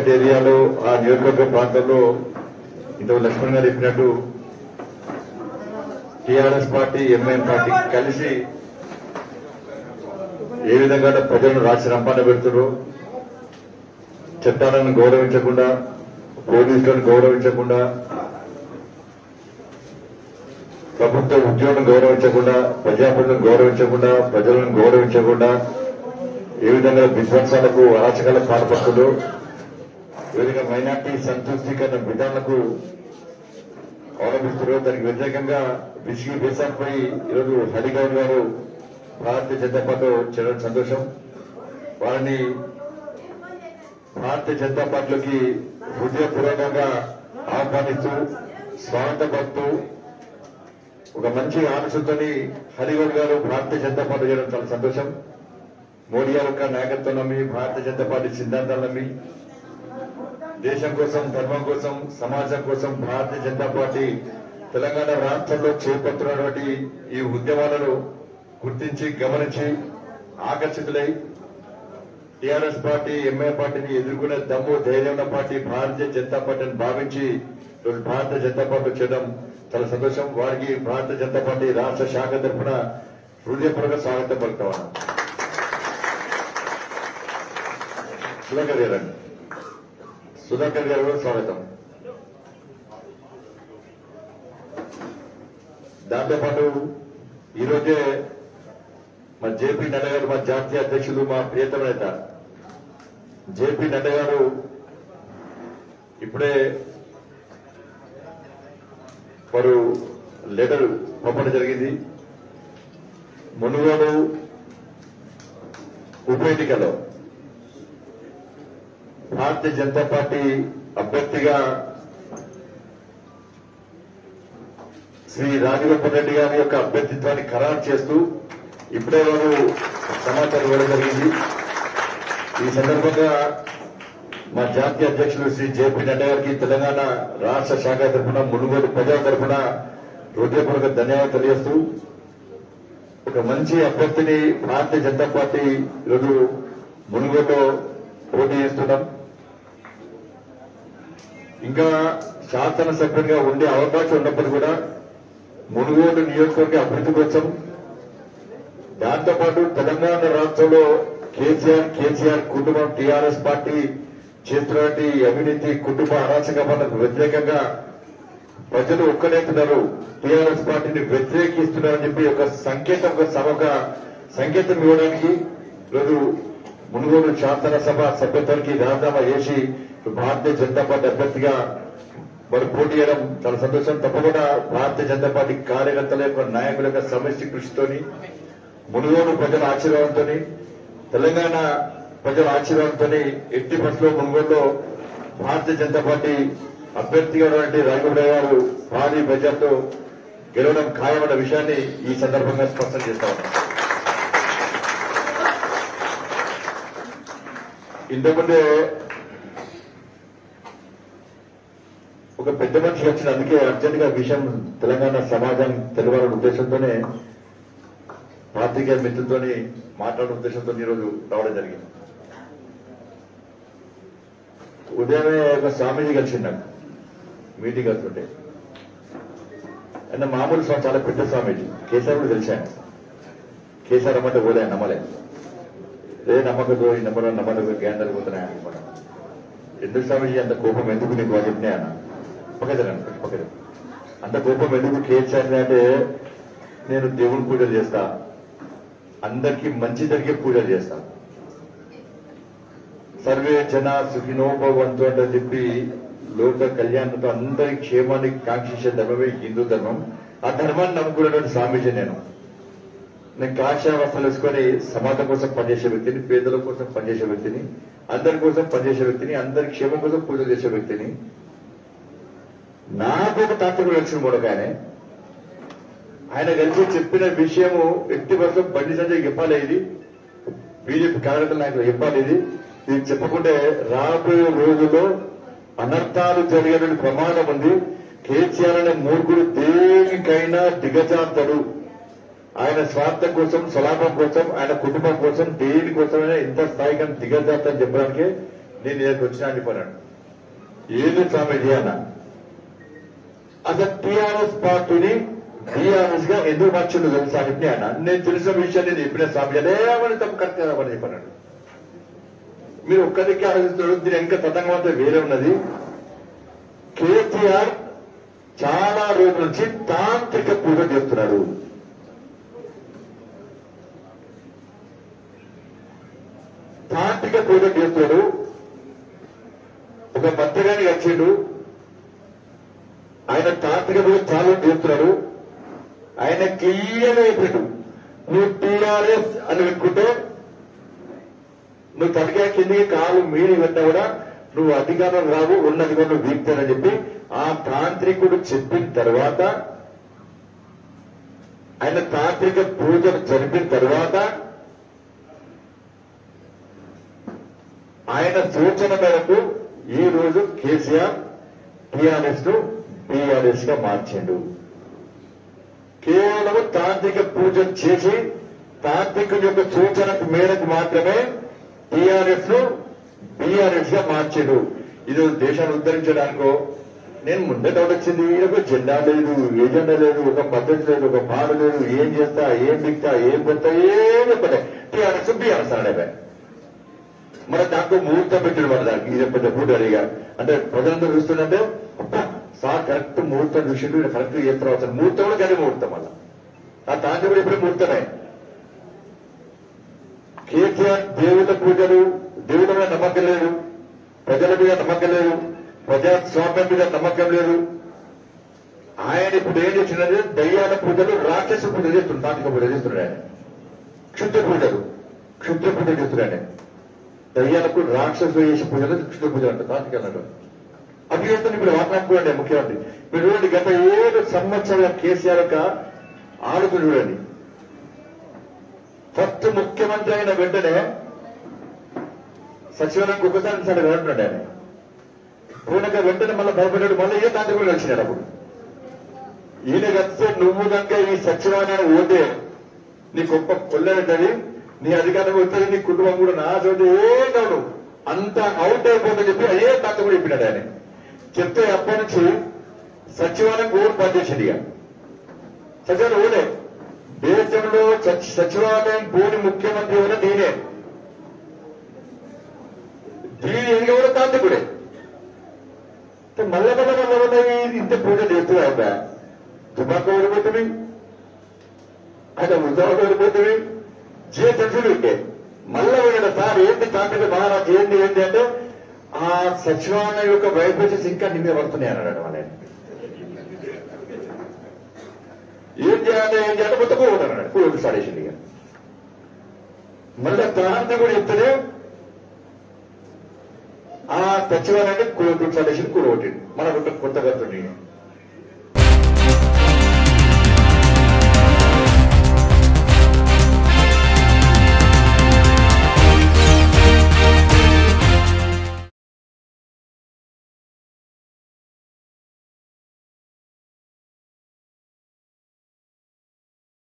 ఏరియాలో ఆ నియోజకవర్గ ప్రాంతంలో ఇంతకు లక్ష్మణ్ గారు చెప్పినట్టు టీఆర్ఎస్ పార్టీ ఎంఐఎం పార్టీ కలిసి ఏ విధంగా ప్రజలను రాసి రంపాన పెడుతున్నారు చట్టాలను గౌరవించకుండా పోలీసులను గౌరవించకుండా ప్రభుత్వ ఉద్యోగం గౌరవించకుండా ప్రజాప్రతిని గౌరవించకుండా ప్రజలను గౌరవించకుండా ఏ విధంగా విధ్వంసాలకు అరాచకాలకు పాల్పడుతుందో ఏ విధంగా మైనార్టీ సంతృష్టికరణ విధానాలకు అవలంబిస్తున్నారో దానికి వ్యతిరేకంగా విసిగి వేసారిపోయి ఈరోజు హరిగౌడ్ గారు భారతీయ జనతా పార్టీలో చేరడం సంతోషం వారిని భారతీయ జనతా పార్టీలోకి హృదయపూర్వకంగా ఆహ్వానిస్తూ స్వాగతపడుతూ ఒక మంచి ఆలోచనతోని హరిగౌడ్ గారు భారతీయ జనతా పార్టీ చేయడం చాలా సంతోషం మోడీ గారి యొక్క నాయకత్వం నమ్మి భారతీయ జనతా పార్టీ సిద్ధాంతాలు నమ్మి దేశం కోసం ధర్మం కోసం సమాజం కోసం భారతీయ జనతా పార్టీ తెలంగాణ రాష్ట్రంలో చేపడుతున్నటువంటి ఈ ఉద్యమాలను గుర్తించి గమనించి ఆకర్షితులై టీఆర్ఎస్ పార్టీ ఎంఏ పార్టీని ఎదుర్కొనే దమ్ము ధైర్యం ఉన్న పార్టీ భారతీయ జనతా పార్టీని భావించి ఈరోజు భారతీయ జనతా పార్టీ చేయడం చాలా సంతోషం వారికి భారతీయ జనతా పార్టీ రాష్ట్ర శాఖ తరఫున హృదయపూర్వక స్వాగతం పలుకుతామన్నా సుధాకర్ గారు అండి సుధాకర్ గారు కూడా స్వాగతం దాంతోపాటు ఈరోజే మా జేపీ నడ్డా గారు మా జాతీయ అధ్యక్షులు మా ప్రియతమ నేత జేపీ నడ్డా గారు ఇప్పుడే వారు లెటర్ పంపడం జరిగింది మునుగోడు ఉప ఎన్నికలో భారతీయ జనతా పార్టీ అభ్యర్థిగా శ్రీ రాజగోపాల్ రెడ్డి గారి యొక్క అభ్యర్థిత్వాన్ని ఖరారు చేస్తూ ఇప్పుడే వారు సమాచారం ఇవ్వడం జరిగింది ఈ సందర్భంగా మా జాతీయ అధ్యక్షులు శ్రీ జేపీ నడ్డా గారికి తెలంగాణ రాష్ట్ర శాఖ తరఫున మునుగోడు ప్రజల తరఫున హృదయపూర్వక ధన్యవాదాలు తెలియజేస్తూ ఒక మంచి అభ్యర్థిని భారతీయ జనతా పార్టీ ఈరోజు మునుగోడులో పోటీ చేస్తున్నాం ఇంకా శాసనసభ్యుడిగా ఉండే అవకాశం ఉన్నప్పుడు కూడా మునుగోడు నియోజకవర్గ అభివృద్ధి కోసం దాంతోపాటు తెలంగాణ రాష్ట్రంలో కేసీఆర్ కేసీఆర్ కుటుంబం టీఆర్ఎస్ పార్టీ చేస్తున్నటువంటి అవినీతి కుటుంబ అరాచకమలకు వ్యతిరేకంగా ప్రజలు ఒక్కనేస్తున్నారు టీఆర్ఎస్ పార్టీని వ్యతిరేకిస్తున్నారని చెప్పి ఒక సంకేతం ఒక సభ ఒక సంకేతం ఇవ్వడానికి ఈరోజు మునుగోడు శాసనసభ సభ్యత్వానికి రాజీనామా చేసి భారతీయ జనతా పార్టీ అభ్యర్థిగా మరి పోటీ చేయడం చాలా సంతోషం తప్పకుండా భారతీయ జనతా పార్టీ కార్యకర్తల యొక్క నాయకుల యొక్క సమిష్టి కృషితోని మునుగోడు ప్రజల ఆశీర్వాదంతో తెలంగాణ ప్రజల ఆశీర్వాదంతో ఎట్టి బస్సులో మునుగోడులో భారతీయ జనతా పార్టీ అభ్యర్థిగా ఉన్నటువంటి రాఘవరావు గారు భారీ బడ్జెట్తో గెలవడం ఖాయమన్న విషయాన్ని ఈ సందర్భంగా స్పష్టం చేస్తా ఉన్నాం ఇంతకుముందే ఒక పెద్ద మనిషి వచ్చిన అందుకే అర్జెంట్ గా విషయం తెలంగాణ సమాజం తెలవాలనే ఉద్దేశంతోనే పాత్రికేయ మిత్రులతోని మాట్లాడే ఉద్దేశంతో ఈరోజు రావడం జరిగింది ఉదయమే ఒక స్వామీజీ కలిసింది నాకు మీటింగ్ వెళ్తుంటే ఆయన మామూలు స్వామి చాలా పెద్ద స్వామీజీ కేసీఆర్ కూడా తెలిసాను కేసీఆర్ అమ్మంటే పోలే ఆయన నమ్మలే ఏ నమ్మకదు ఈ నమ్మడం నమ్మడం గ్యాండలు పోతున్నాయి అనమాట ఎందుకు స్వామీజీ అంత కోపం ఎందుకు నీకు వాళ్ళు చెప్పినాయి అన్న పక్కదండి పక్కద అంత కోపం ఎందుకు కేసీఆర్ అంటే నేను దేవుని పూజలు చేస్తా అందరికీ మంచి జరిగే పూజలు చేస్తా సర్వే జన సుఖినో భవంతు అంటే చెప్పి లోక కళ్యాణంతో అందరి క్షేమాన్ని కాంక్షించే ధర్మమే హిందూ ధర్మం ఆ ధర్మాన్ని నమ్ముకున్నటువంటి స్వామీజీ నేను నేను కాషాయ వస్త్రాలు వేసుకొని సమాజం కోసం పనిచేసే వ్యక్తిని పేదల కోసం పనిచేసే వ్యక్తిని అందరి కోసం పనిచేసే వ్యక్తిని అందరి క్షేమం కోసం పూజలు చేసే వ్యక్తిని నాకు ఒక తాత్వికుడు లక్ష్మణ్ మొడకాయనే ఆయన కలిసి చెప్పిన విషయము ఎట్టి వర్షం బండి సంజయ్ చెప్పాలి ఇది బీజేపీ కార్యకర్తల నాయకులు చెప్పాలి ఇది ఇది చెప్పకుంటే రాబోయే రోజుల్లో అనర్థాలు జరిగే ప్రమాదం ఉంది కేసీఆర్ అనే మూర్ఖుడు దేనికైనా దిగజారుతాడు ఆయన స్వార్థం కోసం స్వలాభం కోసం ఆయన కుటుంబం కోసం దేని కోసమైనా ఇంత స్థాయిగా దిగజారుతాని చెప్పడానికి నేను ఇక్కడికి వచ్చినా అని చెప్పాను ఏంది స్వామి ఇది అన్న అసలు టిఆర్ఎస్ పార్టీని టిఆర్ఎస్ గా ఎందుకు మార్చిండు తెలుసా అని చెప్పి అన్న నేను తెలిసిన విషయం నేను చెప్పిన స్వామి అదేమని తప్పు కరెక్ట్ అని చెప్పాను మీరు ఒక్కరికి ఆలోచిస్తారు దీని ఇంకా తతంగం అంతా వేరే ఉన్నది కేసీఆర్ చాలా రోజుల నుంచి తాంత్రిక పూజ చేస్తున్నాడు తాంత్రిక పూజ చేస్తున్నాడు ఒక మంత్రిగాని వచ్చిండు ఆయన తాంత్రిక పూజ చాలా చేస్తున్నాడు ఆయన క్లియర్గా చెప్పిండు నువ్వు టీఆర్ఎస్ అని పెట్టుకుంటే నువ్వు తనకే కిందికి కాలు మీరి పెట్టా కూడా నువ్వు అధికారం రావు ఉన్నది కూడా నువ్వు వీక్తానని చెప్పి ఆ తాంత్రికుడు చెప్పిన తర్వాత ఆయన తాంత్రిక పూజలు జరిపిన తర్వాత ఆయన సూచన మేరకు ఈ రోజు కేసీఆర్ టీఆర్ఎస్ ను టీఆర్ఎస్ గా మార్చిండు కేవలం తాంత్రిక పూజలు చేసి తాంత్రికుడి యొక్క సూచన మేరకు మాత్రమే టీఆర్ఎస్ ను బీఆర్ఎస్ గా మార్చాడు ఇది దేశాన్ని ఉద్ధరించడానికో నేను ముందే డౌట్ వచ్చింది ఒక జెండా లేదు ఏజెండా లేదు ఒక పద్ధతి లేదు ఒక పాడ లేదు ఏం చేస్తా ఏం దిక్తా ఏం కొత్త ఏం చెప్పలే టీఆర్ఎస్ బీఆర్ఎస్ అనే మన దాంట్లో ముహూర్తం పెట్టాడు మన దానికి ఇది పెద్ద పూట అడిగా అంటే ప్రజలందరూ చూస్తుంటే అబ్బా సార్ కరెక్ట్ ముహూర్తం చూసిండు కరెక్ట్ చేస్తారు అసలు ముహూర్తం కూడా కానీ ముహూర్తం మళ్ళా ఆ తాంత్రి కూడా ఇప్పుడు ముహూర్తమే కేసీఆర్ దేవుళ్ళ పూజలు దేవుళ్ళ మీద నమ్మకం లేదు ప్రజల మీద నమ్మకం లేదు ప్రజాస్వామ్యం మీద నమ్మకం లేదు ఆయన ఇప్పుడు ఏం చేస్తున్నది దయ్యాల పూజలు రాక్షస పూజ చేస్తున్నాడు తాంత్రిక పూజ చేస్తున్నాడు ఆయన క్షుద్ర పూజలు క్షుద్ర పూజ చేస్తున్నాడు ఆయన దయ్యాలకు రాక్షస చేసే పూజలు క్షుద్ర పూజలు అంటారు తాంత్రిక అన్నాడు అవి చేస్తుంది ఇప్పుడు మాట్లాడుకోండి ముఖ్యమంత్రి మీరు చూడండి గత ఏడు సంవత్సరాల కేసీఆర్ యొక్క ఆలోచన చూడండి ఫస్ట్ ముఖ్యమంత్రి అయిన వెంటనే సచివాలయానికి ఒకసారి సరే అంటున్నాడు ఆయన పూనక వెంటనే మళ్ళీ భయపడ్డాడు మళ్ళీ ఏ తాంత్రిక కూడా వచ్చినాడు అప్పుడు ఈయన కలిస్తే నువ్వు కనుక ఈ సచివాలయాన్ని పోతే నీ గొప్ప కొల్లెంటది నీ అధికారం వస్తుంది నీ కుటుంబం కూడా నా చోట ఏం కాదు అంత అవుట్ అయిపోతుందని చెప్పి అదే తాత కూడా చెప్పినాడు ఆయన చెప్తే అప్పటి నుంచి సచివాలయం ఓటు పనిచేసింది ఇక సచివాలయం ఓడే దేశంలో సచి- సచివాలయం పోని ముఖ్యమంత్రి కూడా నేనే దీని ఎదిగి కూడా తాంత్రికుడే మళ్ళా మళ్ళా మళ్ళా మళ్ళా ఇంత పూజ చేస్తున్నా ఆయన తుపాకు ఓడిపోతుంది ఆయన ఉద్యోగం ఓడిపోతుంది జే తెలుసులు ఉంటే మళ్ళా వీళ్ళ సార్ ఏంటి తాంత్రిక మహారాజు ఏంటి ఏంటి అంటే ఆ సచివాలయం యొక్క వైబ్రేషన్స్ ఇంకా నిమ్మే పడుతున్నాయి అన్నాడు మన ఏం చేయాలి ఏం చేయాలి మొత్తం కూడా అన్నాడు కూడా స్టార్ట్ చేసింది ఇక మళ్ళా తాంత్రికుడు చెప్తేనే ఆ సచివాలయాన్ని కూడా స్టార్ట్ చేసింది కూడా కొట్టింది మన కొత్త కొత్త కడుతుంది